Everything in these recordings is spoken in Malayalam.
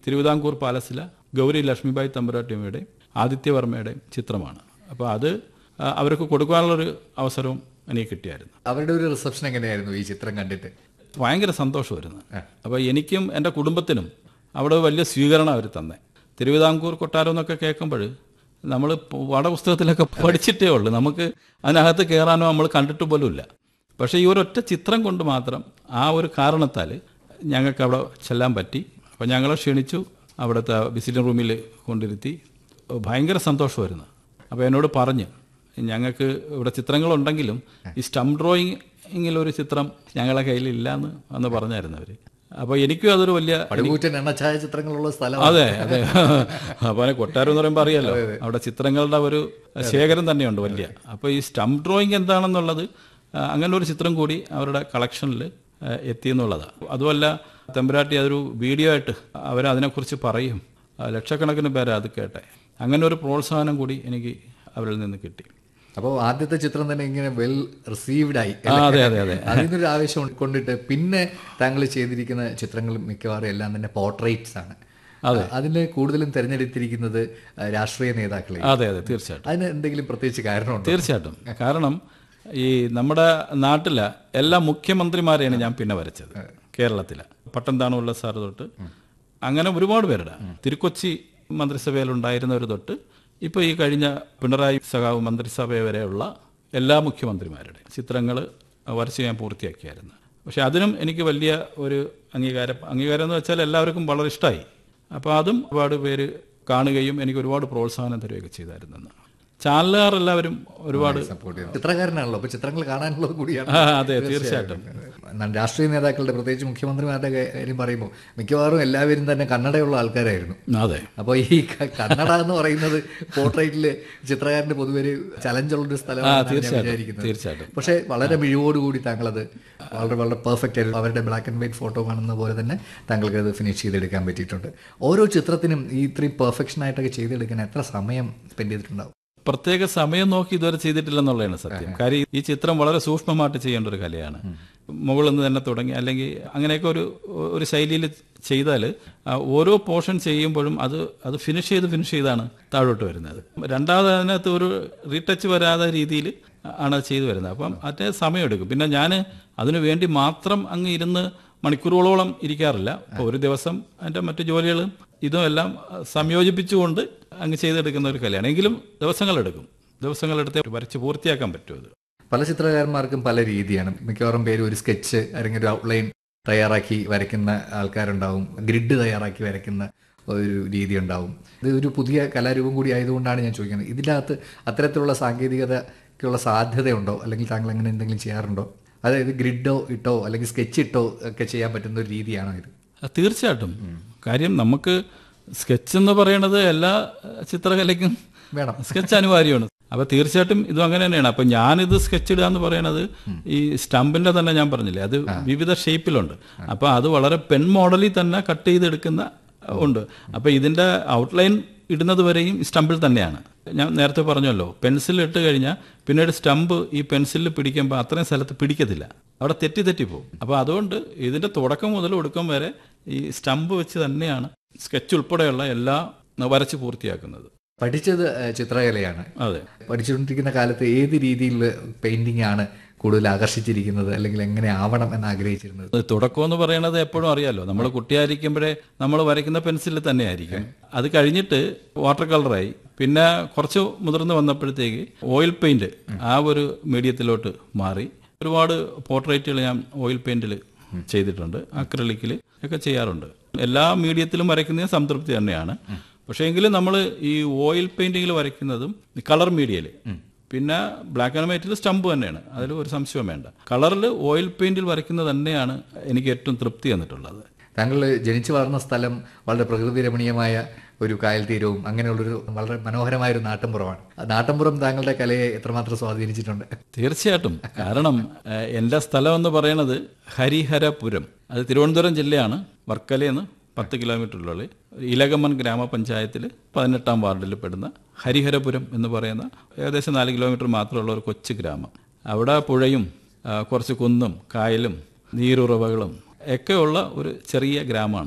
തിരുവിതാംകൂർ പാലസിലെ ഗൗരി ലക്ഷ്മിബായി തമ്പുരാട്ടിയമ്മയുടെയും ആദിത്യവർമ്മയുടെയും ചിത്രമാണ് അപ്പോൾ അത് ആ, അവർക്ക് കൊടുക്കാനുള്ളൊരു അവസരവും എനിക്ക് കിട്ടിയായിരുന്നു അവരുടെ ഒരു റിസപ്ഷൻ എങ്ങനെയായിരുന്നു ഈ ചിത്രം കണ്ടിട്ട് ഭയങ്കര സന്തോഷമായിരുന്നു അപ്പോൾ എനിക്കും എൻ്റെ കുടുംബത്തിനും അവിടെ വലിയ സ്വീകരണം അവർ തന്നെ തിരുവിതാംകൂർ കൊട്ടാരം എന്നൊക്കെ കേൾക്കുമ്പോൾ നമ്മൾ പാഠപുസ്തകത്തിലൊക്കെ പഠിച്ചിട്ടേ ഉള്ളൂ നമുക്ക് അതിനകത്ത് കയറാനോ നമ്മൾ കണ്ടിട്ട് പോലും ഇല്ല പക്ഷേ ഈ ഒരൊറ്റ ചിത്രം കൊണ്ട് മാത്രം ആ ഒരു കാരണത്താൽ ഞങ്ങൾക്ക് അവിടെ ചെല്ലാൻ പറ്റി അപ്പോൾ ഞങ്ങളെ ക്ഷണിച്ചു അവിടുത്തെ വിസിറ്റിംഗ് റൂമിൽ കൊണ്ടിരുത്തി ഭയങ്കര സന്തോഷമായിരുന്നു അപ്പോൾ എന്നോട് പറഞ്ഞു ഞങ്ങൾക്ക് ഇവിടെ ചിത്രങ്ങളുണ്ടെങ്കിലും ഈ സ്റ്റംപ് ഡ്രോയിങ്ങിൽ ഒരു ചിത്രം ഞങ്ങളെ കയ്യിലില്ല എന്ന് അന്ന് പറഞ്ഞായിരുന്നു അവർ അപ്പോൾ എനിക്കും അതൊരു വലിയ പടുകൂറ്റൻ എണ്ണച്ചായ ചിത്രങ്ങളുള്ള സ്ഥലം അതെ അതെ അപ്പോൾ കൊട്ടാരം എന്ന് പറയുമ്പോൾ അറിയാലോ അവിടെ ചിത്രങ്ങളുടെ ഒരു ശേഖരം തന്നെയുണ്ട് വലിയ അപ്പോൾ ഈ സ്റ്റംപ് ഡ്രോയിങ് എന്താണെന്നുള്ളത് ആ, അങ്ങനെ ഒരു ചിത്രം കൂടി അവരുടെ കളക്ഷനിൽ എത്തി എന്നുള്ളതാണ് അതുമല്ല തെമ്പരാട്ടി അതൊരു വീഡിയോ ആയിട്ട് അവർ അതിനെക്കുറിച്ച് പറയും ആ, ലക്ഷക്കണക്കിന് പേരെ അത് കേട്ടെ അങ്ങനെ ഒരു പ്രോത്സാഹനം കൂടി എനിക്ക് അവരിൽ നിന്ന് കിട്ടി അപ്പോൾ ആദ്യത്തെ ചിത്രം തന്നെ ഇങ്ങനെ വെൽ റിസീവ്ഡ് ആയി ആ, അതെ അതെ അതെ അതിനൊരു ആവേശം കൊണ്ടിട്ട് പിന്നെ താങ്കൾ ചെയ്തിരിക്കുന്ന ചിത്രങ്ങൾ മിക്കവാറും എല്ലാം തന്നെ പോർട്രേറ്റ്സ് ആണ് അതിൽ കൂടുതലും തിരഞ്ഞെടുത്തിരിക്കുന്നത് ആ, രാഷ്ട്രീയ നേതാക്കളെ അതെ അതെ തീർച്ചയായിട്ടും അതിന് എന്തെങ്കിലും പ്രത്യേകിച്ച് കാരണമുണ്ടോ തീർച്ചയായിട്ടും കാരണം ഈ നമ്മുടെ നാട്ടിലെ എല്ലാ മുഖ്യമന്ത്രിമാരെയാണ് ഞാൻ പിന്നെ വരച്ചത് കേരളത്തിലെ പട്ടംതാണുള്ള സാർ തൊട്ട് അങ്ങനെ ഒരുപാട് പേരുടെ തിരുക്കൊച്ചി മന്ത്രിസഭയിലുണ്ടായിരുന്നവർ തൊട്ട് ഇപ്പോൾ ഈ കഴിഞ്ഞ പിണറായി സഖാവ് മന്ത്രിസഭ വരെയുള്ള എല്ലാ മുഖ്യമന്ത്രിമാരുടെ ചിത്രങ്ങൾ വരച്ച് ഞാൻ പൂർത്തിയാക്കിയായിരുന്നു പക്ഷെ അതിനും എനിക്ക് വലിയ ഒരു അംഗീകാരം അംഗീകാരം എന്ന് വെച്ചാൽ എല്ലാവർക്കും വളരെ ഇഷ്ടമായി അപ്പോൾ അതും ഒരുപാട് പേര് കാണുകയും എനിക്ക് ഒരുപാട് പ്രോത്സാഹനം തരികയൊക്കെ ചെയ്തായിരുന്നു ചാനലുകാർ എല്ലാവരും ഒരുപാട് സപ്പോർട്ട് ചെയ്യുന്നത് ചിത്രകാരനാണല്ലോ അപ്പൊ ചിത്രങ്ങൾ കാണാനുള്ളത് കൂടിയാണ് ആ, അതെ തീർച്ചയായിട്ടും എന്നാൽ രാഷ്ട്രീയ നേതാക്കളുടെ പ്രത്യേകിച്ച് മുഖ്യമന്ത്രിമാരുടെ കാര്യം പറയുമ്പോൾ മിക്കവാറും എല്ലാവരും തന്നെ കന്നഡയുള്ള ആൾക്കാരായിരുന്നു അതെ അപ്പോൾ ഈ ക- കന്നഡ എന്ന് പറയുന്നത് പോർട്രേറ്റില് ചിത്രകാരന് പൊതുവെ ഒരു ചലഞ്ചുള്ളൊരു സ്ഥലമാണ് ഞാൻ വിചാരിക്കുന്നത് തീർച്ചയായിട്ടും പക്ഷേ വളരെ മിഴിവോടുകൂടി താങ്കളത് വളരെ വളരെ പെർഫെക്റ്റ് ആയിരുന്നു അവരുടെ ബ്ലാക്ക് ആൻഡ് വൈറ്റ് ഫോട്ടോ കാണുന്ന പോലെ തന്നെ താങ്കൾക്ക് അത് ഫിനിഷ് ചെയ്തെടുക്കാൻ പറ്റിയിട്ടുണ്ട് ഓരോ ചിത്രത്തിനും ഈ ഇത്രയും പെർഫെക്ഷൻ ആയിട്ടൊക്കെ ചെയ്തെടുക്കാൻ എത്ര സമയം സ്പെൻഡ് ചെയ്തിട്ടുണ്ടാവും പ്രത്യേക സമയം നോക്കി ഇതുവരെ ചെയ്തിട്ടില്ലെന്നുള്ളതാണ് സത്യം കാര്യം ഈ ചിത്രം വളരെ സൂക്ഷ്മമായിട്ട് ചെയ്യേണ്ട ഒരു കലയാണ് മുകളിൽ നിന്ന് തന്നെ തുടങ്ങി അല്ലെങ്കിൽ അങ്ങനെയൊക്കെ ഒരു ഒരു ശൈലിയിൽ ചെയ്താൽ ഓരോ പോർഷൻ ചെയ്യുമ്പോഴും അത് അത് ഫിനിഷ് ചെയ്ത് ഫിനിഷ് ചെയ്താണ് താഴോട്ട് വരുന്നത് രണ്ടാമത് അതിനകത്ത് ഒരു റീടച്ച് വരാതെ രീതിയിൽ ആണ് അത് ചെയ്തു വരുന്നത് അപ്പം അതിന് സമയമെടുക്കും പിന്നെ ഞാൻ അതിനു വേണ്ടി മാത്രം അങ്ങ് ഇരുന്ന് മണിക്കൂറുകളോളം ഇരിക്കാറില്ല അപ്പോൾ ഒരു ദിവസം അതിൻ്റെ മറ്റു ജോലികളും ഇതും എല്ലാം സംയോജിപ്പിച്ചുകൊണ്ട് അങ്ങ് ചെയ്തെടുക്കുന്ന ഒരു കലയാണ് എങ്കിലും ദിവസങ്ങളെടുക്കും ദിവസങ്ങളെടുത്ത് വരച്ച് പൂർത്തിയാക്കാൻ പറ്റും അത് പല ചിത്രകാരന്മാർക്കും പല രീതിയാണ് മിക്കവാറും പേര് ഒരു സ്കെച്ച് അല്ലെങ്കിൽ ഒരു ഔട്ട്ലൈൻ തയ്യാറാക്കി വരയ്ക്കുന്ന ആൾക്കാരുണ്ടാവും ഗ്രിഡ് തയ്യാറാക്കി വരയ്ക്കുന്ന ഒരു രീതി ഉണ്ടാവും ഇത് ഒരു പുതിയ കലാരൂപം കൂടി ആയതുകൊണ്ടാണ് ഞാൻ ചോദിക്കുന്നത് ഇതിൻ്റെ അകത്ത് അത്തരത്തിലുള്ള സാങ്കേതികതയ്ക്കുള്ള സാധ്യതയുണ്ടോ അല്ലെങ്കിൽ താങ്കൾ അങ്ങനെ എന്തെങ്കിലും ചെയ്യാറുണ്ടോ അതായത് ഗ്രിഡോ ഇട്ടോ അല്ലെങ്കിൽ സ്കെച്ച് ഇട്ടോ ഒക്കെ ചെയ്യാൻ പറ്റുന്ന ഒരു രീതിയാണോ ഇത് ആ, തീർച്ചയായിട്ടും കാര്യം നമുക്ക് സ്കെച്ച് എന്ന് പറയുന്നത് എല്ലാ അഹ്, ചിത്രകലയ്ക്കും വേണം സ്കെച്ച് അനിവാര്യമാണ് അപ്പൊ തീർച്ചയായിട്ടും ഇതും അങ്ങനെ തന്നെയാണ് അപ്പൊ ഞാനിത് സ്കെച്ച് ഇടുക എന്ന് പറയുന്നത് ഈ സ്റ്റമ്പിന്റെ തന്നെ ഞാൻ പറഞ്ഞില്ലേ അത് വിവിധ ഷേപ്പിലുണ്ട് അപ്പൊ അത് വളരെ പെൻ മോഡലിൽ തന്നെ കട്ട് ചെയ്തെടുക്കുന്ന ഉണ്ട് അപ്പൊ ഇതിന്റെ ഔട്ട്ലൈൻ ഇടുന്നത് വരെയും സ്റ്റമ്പിൽ തന്നെയാണ് ഞാൻ നേരത്തെ പറഞ്ഞല്ലോ പെൻസിൽ ഇട്ട് കഴിഞ്ഞാൽ പിന്നീട് സ്റ്റമ്പ് ഈ പെൻസിലിൽ പിടിക്കുമ്പോൾ അത്രയും സ്ഥലത്ത് പിടിക്കത്തില്ല അവിടെ തെറ്റി തെറ്റി പോകും അപ്പോൾ അതുകൊണ്ട് ഇതിന്റെ തുടക്കം മുതൽ ഒടുക്കം വരെ ഈ സ്റ്റമ്പ് വെച്ച് തന്നെയാണ് സ്കെച്ച് ഉൾപ്പെടെയുള്ള എല്ലാ വരച്ച് പൂർത്തിയാക്കുന്നത് പഠിച്ചത് ഏഹ്, ചിത്രകലയാണ് അതെ പഠിച്ചുകൊണ്ടിരിക്കുന്ന കാലത്ത് ഏത് രീതിയിൽ പെയിന്റിംഗ് ആണ് കൂടുതൽ ആകർഷിച്ചിരിക്കുന്നത് അല്ലെങ്കിൽ എങ്ങനെ ആവണം എന്ന് ആഗ്രഹിച്ചിരുന്നത് അത് തുടക്കം എന്ന് പറയുന്നത് എപ്പോഴും അറിയാലോ നമ്മൾ കുട്ടിയായിരിക്കുമ്പോഴേ നമ്മൾ വരയ്ക്കുന്ന പെൻസിലിൽ തന്നെ ആയിരിക്കും അത് കഴിഞ്ഞിട്ട് വാട്ടർ കളറായി പിന്നെ കുറച്ച് മുതിർന്ന് വന്നപ്പോഴത്തേക്ക് ഓയിൽ പെയിന്റ് ആ ഒരു മീഡിയത്തിലോട്ട് മാറി ഒരുപാട് പോർട്രേറ്റുകൾ ഞാൻ ഓയിൽ പെയിന്റിൽ ചെയ്തിട്ടുണ്ട് അക്രലിക്കിൽ ഒക്കെ ചെയ്യാറുണ്ട് എല്ലാ മീഡിയത്തിലും വരയ്ക്കുന്നതും സംതൃപ്തി തന്നെയാണ് പക്ഷേ എങ്കിലും നമ്മൾ ഈ ഓയിൽ പെയിന്റിങ്ങിൽ വരയ്ക്കുന്നതും കളർ മീഡിയയിൽ പിന്നെ ബ്ലാക്ക് ആൻഡ് വൈറ്റിൽ സ്റ്റമ്പ് തന്നെയാണ് അതിൽ ഒരു സംശയം വേണ്ട കളറിൽ ഓയിൽ പെയിന്റിൽ വരയ്ക്കുന്നത് തന്നെയാണ് എനിക്ക് ഏറ്റവും തൃപ്തി തന്നിട്ടുള്ളത് താങ്കൾ ജനിച്ചു വളർന്ന സ്ഥലം വളരെ പ്രകൃതി രമണീയമായ ഒരു കായൽ തീരവും അങ്ങനെയുള്ളൊരു വളരെ മനോഹരമായ ഒരു നാട്ടിൻപുറമാണ് ആ നാട്ടിൻപുറം താങ്കളുടെ കലയെ എത്രമാത്രം സ്വാധീനിച്ചിട്ടുണ്ട് തീർച്ചയായിട്ടും കാരണം ഏഹ്, എൻ്റെ സ്ഥലം എന്ന് പറയുന്നത് ഹരിഹരപുരം അത് തിരുവനന്തപുരം ജില്ലയാണ് വർക്കലയെന്ന് പത്ത് കിലോമീറ്ററിലുള്ള ഇലകമൺ ഗ്രാമപഞ്ചായത്തിൽ പതിനെട്ടാം വാർഡിൽ പെടുന്ന ഹരിഹരപുരം എന്ന് പറയുന്ന ഏകദേശം നാല് കിലോമീറ്റർ മാത്രമുള്ള ഒരു കൊച്ചു ഗ്രാമം അവിടെ പുഴയും ആ, കുറച്ച് കുന്നും കായലും നീരുറവകളും ഒക്കെയുള്ള ഒരു ചെറിയ ഗ്രാമമാണ്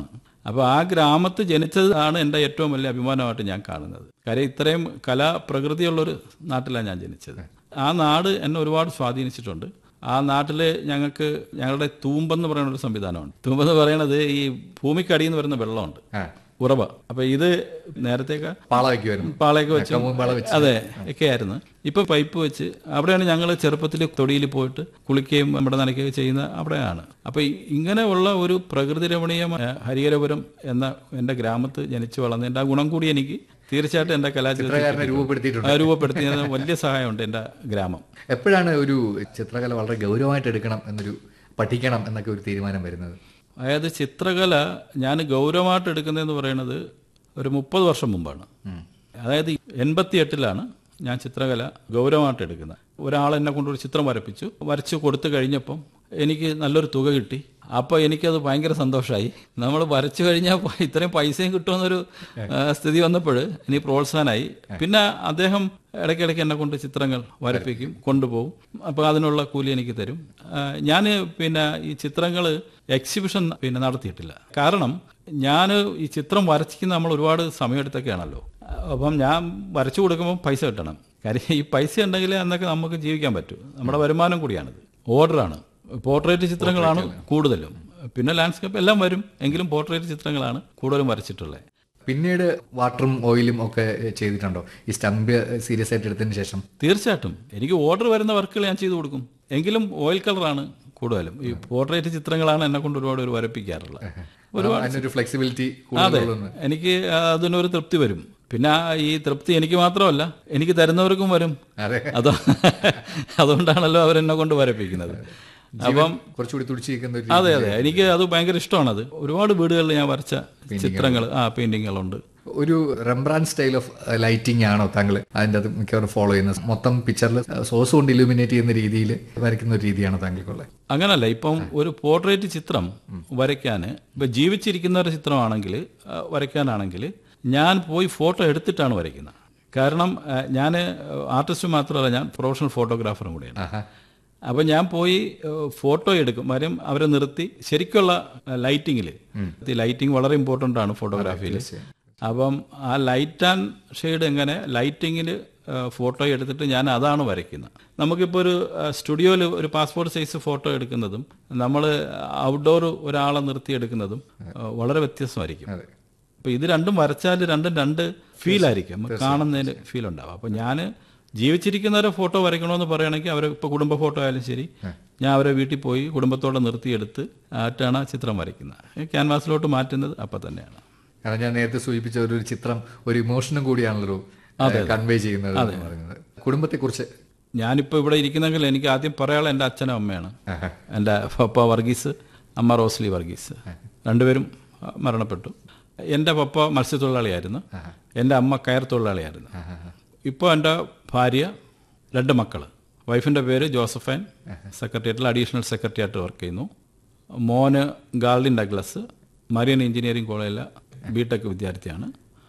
അപ്പോൾ ആ ഗ്രാമത്തിൽ ജനിച്ചതാണ് എൻ്റെ ഏറ്റവും വലിയ അഭിമാനമായിട്ട് ഞാൻ കാണുന്നത് കാര്യം ഇത്രയും കലാപ്രകൃതിയുള്ളൊരു നാട്ടിലാണ് ഞാൻ ജനിച്ചത് ആ നാട് എന്നെ ഒരുപാട് സ്വാധീനിച്ചിട്ടുണ്ട് ആ നാട്ടിൽ ഞങ്ങൾക്ക് ഞങ്ങളുടെ തൂമ്പെന്ന് പറയുന്ന ഒരു സംവിധാനമുണ്ട് തൂമ്പെന്ന് പറയണത് ഈ ഭൂമിക്കടിയിൽ നിന്ന് വരുന്ന വെള്ളമുണ്ട് ആ ഉറവ അപ്പൊ ഇത് നേരത്തേക്ക് പാള വയ്ക്കുമായിരുന്നു പാളയൊക്കെ വെച്ച് കമ്പും പാള വെച്ച് അതെ ഒക്കെ ആയിരുന്നു ഇപ്പൊ പൈപ്പ് വെച്ച് അവിടെയാണ് ഞങ്ങൾ ചെറുപ്പത്തിൽ തൊടിയിൽ പോയിട്ട് കുളിക്കുകയും നമ്മുടെ നനയ്ക്കുകയും ചെയ്യുന്ന അവിടെയാണ് അപ്പൊ ഈ- ഇങ്ങനെയുള്ള ഒരു പ്രകൃതി രമണീയമായ ഹരിഹരപുരം എന്ന എന്റെ ഗ്രാമത്തിൽ ജനിച്ചു വളർന്നതിന്റെ ആ ഗുണം കൂടി എനിക്ക് തീർച്ചയായിട്ടും എന്റെ കലാചരിത്രത്തിൽ ചിത്രകാരനെ രൂപപ്പെടുത്തിയിട്ടുണ്ട് ആ, രൂപപ്പെടുത്തിയതിന് വലിയ സഹായമുണ്ട് എന്റെ ഗ്രാമം എപ്പോഴാണ് ഒരു ചിത്രകല വളരെ ഗൗരവമായിട്ട് എടുക്കണം എന്നൊരു പഠിക്കണം എന്നൊക്കെ ഒരു തീരുമാനം വരുന്നത് അതായത് ചിത്രകല ഞാൻ ഗൗരവമായിട്ട് എടുക്കുന്നതെന്ന് പറയുന്നത് ഒരു മുപ്പത് വർഷം മുമ്പാണ് അതായത് എൺപത്തി എട്ടിലാണ് ഞാൻ ചിത്രകല ഗൗരവമായിട്ട് എടുക്കുന്നത് ഒരാൾ എന്നെ കൊണ്ടൊരു ചിത്രം വരപ്പിച്ചു വരച്ച് കൊടുത്തു കഴിഞ്ഞപ്പം എനിക്ക് നല്ലൊരു തുക കിട്ടി അപ്പോൾ എനിക്കത് ഭയങ്കര സന്തോഷമായി നമ്മൾ വരച്ചു കഴിഞ്ഞാൽ പ- ഇത്രയും പൈസയും കിട്ടുമെന്നൊരു ആ, സ്ഥിതി വന്നപ്പോൾ ഇനി പ്രോത്സാഹനമായി പിന്നെ അദ്ദേഹം ഇടയ്ക്കിടയ്ക്ക് എന്നെ കൊണ്ട് ചിത്രങ്ങൾ വരപ്പിക്കും കൊണ്ടുപോകും അപ്പോൾ അതിനുള്ള കൂലി എനിക്ക് തരും ഞാൻ പിന്നെ ഈ ചിത്രങ്ങൾ എക്സിബിഷൻ പിന്നെ നടത്തിയിട്ടില്ല കാരണം ഞാൻ ഈ ചിത്രം വരച്ചിക്കുന്ന നമ്മൾ ഒരുപാട് സമയമെടുത്തൊക്കെയാണല്ലോ അപ്പം ഞാൻ വരച്ചു കൊടുക്കുമ്പോൾ പൈസ കിട്ടണം കാര്യം ഈ പൈസ ഉണ്ടെങ്കിലേ അന്നൊക്കെ നമുക്ക് ജീവിക്കാൻ പറ്റൂ നമ്മുടെ വരുമാനം കൂടിയാണിത് ഓർഡറാണ് പോർട്രേറ്റ് ചിത്രങ്ങളാണ് കൂടുതലും പിന്നെ ലാൻഡ്സ്കേപ്പ് എല്ലാം വരും എങ്കിലും പോർട്രേറ്റ് ചിത്രങ്ങളാണ് കൂടുതലും വരച്ചിട്ടുള്ളത് പിന്നീട് വാട്ടറും ഓയിലും ഒക്കെ ചെയ്തിട്ടുണ്ടോ ഈ സ്റ്റംപ് സീരിയസ് ആയിട്ട് എടുത്തതിന് ശേഷം തീർച്ചയായിട്ടും എനിക്ക് ഓർഡർ വരുന്ന വർക്കുകൾ ഞാൻ ചെയ്തു കൊടുക്കും എങ്കിലും ഓയിൽ കളറാണ് കൂടുതലും ഈ പോർട്രേറ്റ് ചിത്രങ്ങളാണ് എന്നെ കൊണ്ട് ഒരുപാട് ഒരു വരപ്പിക്കാറുള്ളത് അതിനൊരു ഫ്ലെക്സിബിലിറ്റി അതെ കൂടുതലുള്ളൂ എനിക്ക് അതിനൊരു തൃപ്തി വരും പിന്നെ ആ ഈ തൃപ്തി എനിക്ക് മാത്രമല്ല എനിക്ക് തരുന്നവർക്കും വരും അതെ അതോ അതുകൊണ്ടാണല്ലോ അവരെന്നെ കൊണ്ട് വരപ്പിക്കുന്നത് അപ്പം കുറച്ചുകൂടി തുടിച്ചിരിക്കുന്ന ഒരു അതെ അതെ എനിക്ക് അത് ഭയങ്കര ഇഷ്ടമാണത് ഒരുപാട് വീടുകളിൽ ഞാൻ വരച്ച ചിത്രങ്ങൾ ആ പെയിന്റിങ്ങുകളുണ്ട് ഒരു റംബ്രാൻ സ്റ്റൈൽ ഓഫ് ലൈറ്റിംഗ് ആണോ താങ്കൾ അതിൻ്റെ അത് മിക്കവാറും ഫോളോ ചെയ്യുന്നത് മൊത്തം പിക്ചറിൽ സോഴ്സ് കൊണ്ട് ഇലുമിനേറ്റ് ചെയ്യുന്ന രീതിയിൽ വരയ്ക്കുന്ന ഒരു രീതിയാണോ താങ്കൾക്കുള്ളത് അങ്ങനല്ല ഇപ്പം ഒരു പോർട്രേറ്റ് ചിത്രം വരയ്ക്കാൻ ഇപ്പം ജീവിച്ചിരിക്കുന്ന ഒരു ചിത്രമാണെങ്കിൽ ആ, വരയ്ക്കാനാണെങ്കിൽ ഞാൻ പോയി ഫോട്ടോ എടുത്തിട്ടാണ് വരയ്ക്കുന്നത് കാരണം ഞാൻ ആർട്ടിസ്റ്റ് മാത്രമല്ല ഞാൻ പ്രൊഫഷണൽ ഫോട്ടോഗ്രാഫറും കൂടിയാണ് ആഹാ അപ്പം ഞാൻ പോയി ഏഹ്, ഫോട്ടോ എടുക്കും വരും അവരെ നിർത്തി ശരിക്കുള്ള ലൈറ്റിങ്ങിൽ ലൈറ്റിംഗ് വളരെ ഇമ്പോർട്ടൻ്റ് ആണ് ഫോട്ടോഗ്രാഫിയിൽ അപ്പം ആ ലൈറ്റ് ആൻഡ് ഷെയ്ഡ് എങ്ങനെ ലൈറ്റിങ്ങിൽ ഫോട്ടോ എടുത്തിട്ട് ഞാൻ അതാണ് വരയ്ക്കുന്നത് നമുക്കിപ്പോൾ ഒരു സ്റ്റുഡിയോയിൽ ഒരു പാസ്പോർട്ട് സൈസ് ഫോട്ടോ എടുക്കുന്നതും നമ്മൾ ഔട്ട്ഡോർ ഒരാളെ നിർത്തി എടുക്കുന്നതും ഏഹ്, വളരെ വ്യത്യസ്തമായിരിക്കും അതെ അപ്പൊ ഇത് രണ്ടും വരച്ചാൽ രണ്ടും രണ്ട് ഫീൽ ആയിരിക്കും നമുക്ക് കാണുന്നതിന് ഫീൽ ഉണ്ടാവും അപ്പൊ ഞാൻ ജീവിച്ചിരിക്കുന്നവരെ ഫോട്ടോ വരയ്ക്കണമെന്ന് പറയുകയാണെങ്കിൽ അവരെ ഇപ്പൊ കുടുംബ ഫോട്ടോ ആയാലും ശരി ഞാൻ അവരെ വീട്ടിൽ പോയി കുടുംബത്തോടെ നിർത്തിയെടുത്ത് ആയിട്ടാണ് ആ ചിത്രം വരയ്ക്കുന്നത് ക്യാൻവാസിലോട്ട് മാറ്റുന്നത് അപ്പം തന്നെയാണ് കാരണം ഞാൻ നേരത്തെ സൂചിപ്പിച്ച ഒരു ചിത്രം ഒരു ഇമോഷനും കൂടിയാണല്ലോ കൺവേ ചെയ്യുന്നത് എന്ന് പറയുന്നത് കുടുംബത്തെ കുറിച്ച് ഞാനിപ്പോൾ ഇവിടെ ഇരിക്കുന്നെങ്കിൽ എനിക്ക് ആദ്യം പറയാനുള്ള എൻ്റെ അച്ഛനും അമ്മയാണ് എൻ്റെ പപ്പ വർഗീസ് അമ്മ റോസ്ലി വർഗീസ് രണ്ടുപേരും ആ, മരണപ്പെട്ടു എൻ്റെ പപ്പ മത്സ്യത്തൊഴിലാളിയായിരുന്നു എൻ്റെ അമ്മ കയർ തൊഴിലാളിയായിരുന്നു ഇപ്പോൾ എൻ്റെ ഭാര്യ രണ്ട് മക്കൾ വൈഫിൻ്റെ പേര് ജോസഫൈൻ സെക്രട്ടേറിയറ്റിൽ അഡീഷണൽ സെക്രട്ടറി ആയിട്ട് വർക്ക് ചെയ്യുന്നു മോന് ഗാൾഡിൻ ഡഗ്ലസ് മരിയൻ എഞ്ചിനീയറിംഗ് കോളേജിലെ ബി ടെക് വിദ്യാർത്ഥിയാണ്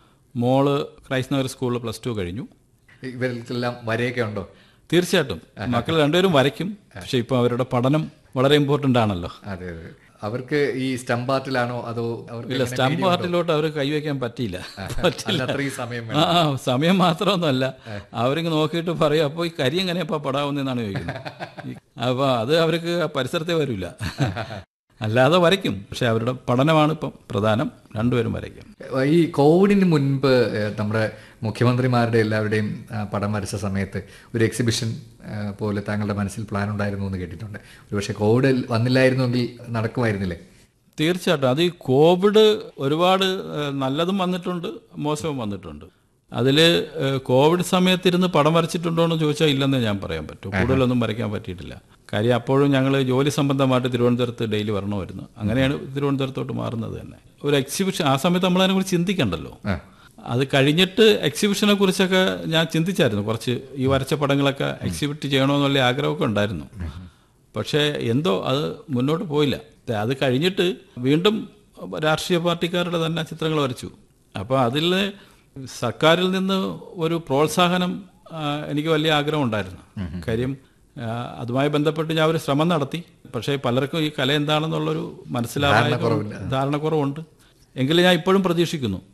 മോള് ക്രൈസ്റ്റ് നഗർ സ്കൂളിൽ പ്ലസ് ടു കഴിഞ്ഞു ഇവർക്കെല്ലാം വരയൊക്കെ ഉണ്ടോ തീർച്ചയായിട്ടും മക്കൾ രണ്ടുപേരും വരയ്ക്കും പക്ഷെ ഇപ്പൊ അവരുടെ പഠനം വളരെ ഇമ്പോർട്ടന്റ് ആണല്ലോ അതെ അതെ അവർക്ക് ഈ സ്റ്റംപ് ആർട്ടിലാണോ അതോ അവർക്ക് ഇല്ല എങ്ങനെ സ്റ്റാമ്പ് ആർട്ടിലോട്ട് അവർ കൈവയ്ക്കാൻ പറ്റിയില്ല പറ്റില്ല അല്ല അത്രയും സമയം ആ ആ, സമയം മാത്രമൊന്നുമല്ല അവരിങ്ങ് നോക്കിയിട്ട് പറയും അപ്പോൾ ഈ കരി എങ്ങനെയപ്പാ പടാവുന്നതെന്നാണ് ചോദിക്കുന്നത് ഈ- അപ്പൊ അത് അവർക്ക് ആ പരിസരത്തെ വരില്ല അല്ലാതെ വരയ്ക്കും പക്ഷെ അവരുടെ പഠനമാണ് ഇപ്പം പ്രധാനം രണ്ടുപേരും വരയ്ക്കും ഈ കോവിഡിന് മുൻപ് ഏഹ്, നമ്മുടെ മുഖ്യമന്ത്രിമാരുടെ എല്ലാവരുടെയും ആ, പടം വരച്ച സമയത്ത് ഒരു എക്സിബിഷൻ ആ, പോലെ താങ്കളുടെ മനസ്സിൽ പ്ലാൻ ഉണ്ടായിരുന്നു എന്ന് കേട്ടിട്ടുണ്ട് ഒരുപക്ഷെ കോവിഡ് വന്നില്ലായിരുന്നെങ്കിൽ നടക്കുമായിരുന്നില്ലേ തീർച്ചയായിട്ടും അത് ഈ കോവിഡ് ഒരുപാട് ഏഹ്, നല്ലതും വന്നിട്ടുണ്ട് മോശവും വന്നിട്ടുണ്ട് അതിൽ കോവിഡ് സമയത്തിരുന്ന് പടം വരച്ചിട്ടുണ്ടോ എന്ന് ചോദിച്ചാൽ ഇല്ലെന്നേ ഞാൻ പറയാൻ പറ്റൂ കൂടുതലൊന്നും വരയ്ക്കാൻ പറ്റിയിട്ടില്ല കാര്യം അപ്പോഴും ഞങ്ങൾ ജോലി സംബന്ധമായിട്ട് തിരുവനന്തപുരത്ത് ഡെയിലി വരണമായിരുന്നു അങ്ങനെയാണ് തിരുവനന്തപുരത്തോട്ട് മാറുന്നത് തന്നെ ഒരു എക്സിബിഷൻ ആ സമയത്ത് നമ്മൾ അതിനെക്കുറിച്ച് ചിന്തിക്കണ്ടല്ലോ ആ. അത് കഴിഞ്ഞിട്ട് എക്സിബിഷനെ കുറിച്ചൊക്കെ ഞാൻ ചിന്തിച്ചായിരുന്നു കുറച്ച് ഈ വരച്ച പടങ്ങളൊക്കെ എക്സിബിറ്റ് ചെയ്യണമെന്നുള്ള ആഗ്രഹമൊക്കെ ഉണ്ടായിരുന്നു പക്ഷേ എന്തോ അത് മുന്നോട്ട് പോയില്ല അത് കഴിഞ്ഞിട്ട് വീണ്ടും രാഷ്ട്രീയ പാർട്ടിക്കാരുടെ തന്നെ ചിത്രങ്ങൾ വരച്ചു അപ്പോൾ അതിൽ സർക്കാരിൽ നിന്ന് ഒരു പ്രോത്സാഹനം ആ, എനിക്ക് വലിയ ആഗ്രഹം ഉണ്ടായിരുന്നു കാര്യം ആ, അതുമായി ബന്ധപ്പെട്ട് ഞാൻ ഒരു ശ്രമം നടത്തി പക്ഷേ പലർക്കും ഈ കല എന്താണെന്നുള്ളൊരു മനസ്സിലാവാൻ ധാരണക്കുറവുണ്ട് എങ്കിലും ഞാൻ ഇപ്പോഴും പ്രതീക്ഷിക്കുന്നു